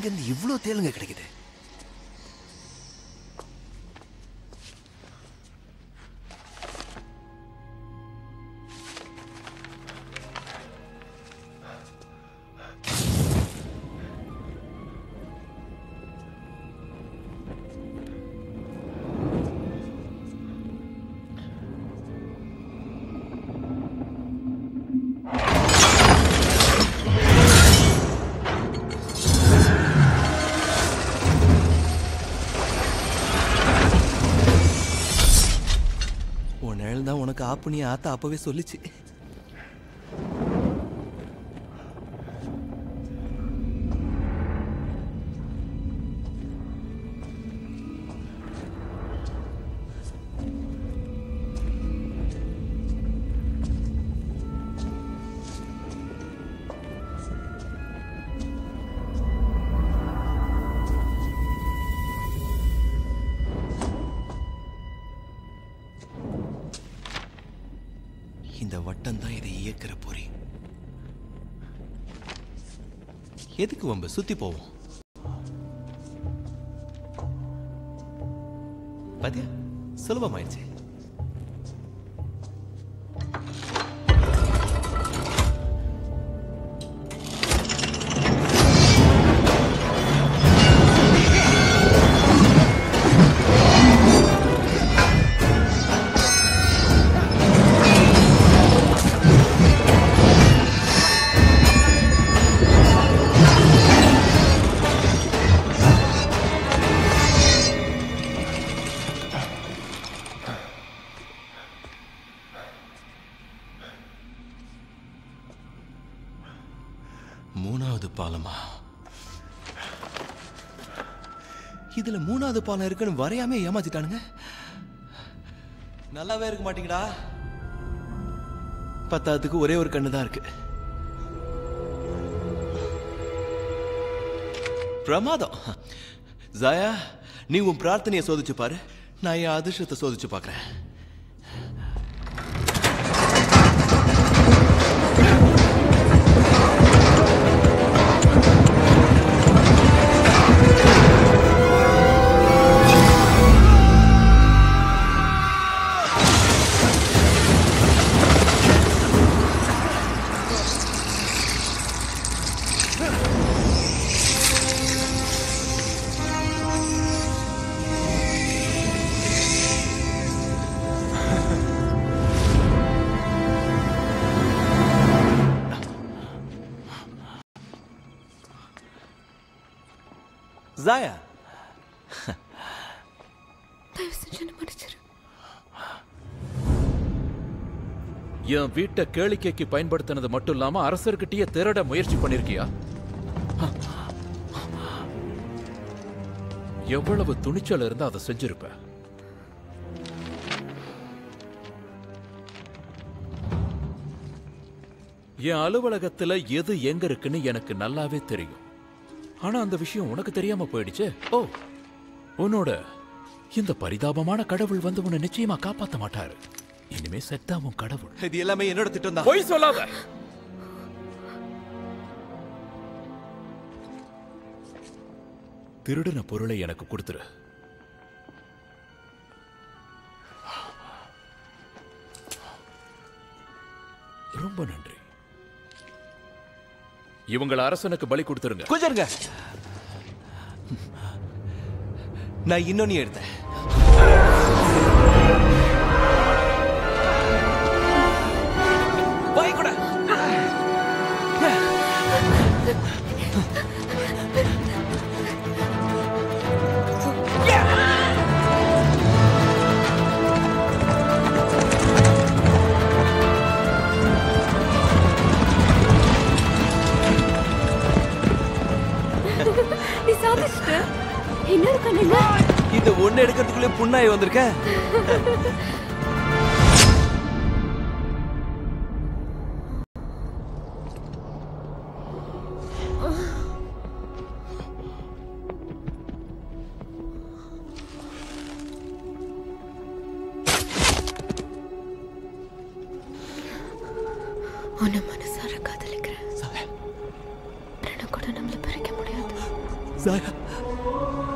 எங்கேருந்து இவ்வளோ தேளுங்க கிடைக்குது உன் நிழல் தான் உனக்கு ஆப்புனி ஆத்தா அப்பவே சொல்லிச்சு இந்த வட்டம் தான் இதை இயக்குற பொறி எதுக்கு வம்பு சுத்தி போவோம் பாத்தியா சுலபமாயிடுச்சு மூணாவது பாலமா இதுல மூணாவது பாலம் இருக்குன்னு வரையாம ஏமாத்திட்டானுங்க நல்லாவே இருக்க மாட்டீங்கடா பத்தாவதுக்கு ஒரே ஒரு கண்ணு தான் இருக்கு பிரமாதம் ஜாயா நீ உன் பிரார்த்தனையை சோதிச்சு பாரு நான் என் அதிர்ஷ்டத்தை சோதிச்சு பார்க்கறேன் ஜாயா தயவு செஞ்சு என்னை மன்னிச்சிரு என் வீட்டை கேளிக்கைக்கு பயன்படுத்தினது மட்டும் இல்லாம அரசர்கிட்டயே திருட முயற்சி பண்ணிருக்கியா எவ்வளவு துணிச்சல் இருந்தா அதை செஞ்சிருப்ப என் அலுவலகத்துல எது எங்க இருக்குன்னு எனக்கு நல்லாவே தெரியும் ஆனா அந்த விஷயம் உனக்கு தெரியாம போயிடுச்சே ஓ உன்னோட இந்த பரிதாபமான கடவுள் வந்து உன்னை நிச்சயமா காப்பாத்த மாட்டாரு இனிமே செத்தா உன் கடவுள் இது எல்லாமே என்னோட திட்டம் தான் பொய் சொல்லாத திருடின பொருளை எனக்கு கொடுத்துரு ரொம்ப நன்றி இவங்கள அரசனுக்கு பலி கொடுத்துருங்க கொஞ்சம் இருங்க நான் இன்னொன்னு எடுத்தேன் வாய் கூட நீ சாதிச்சிட்ட இன்னொரு கண்ணுங்க இந்த ஒண்ணு எடுக்கிறதுக்குள்ளே புண்ணாய் வந்திருக்கேன் உன்னை மனசார காதலிக்கிறேன் பிரணம் கூட நம்மள பிரிக்க முடியாது ஜாயா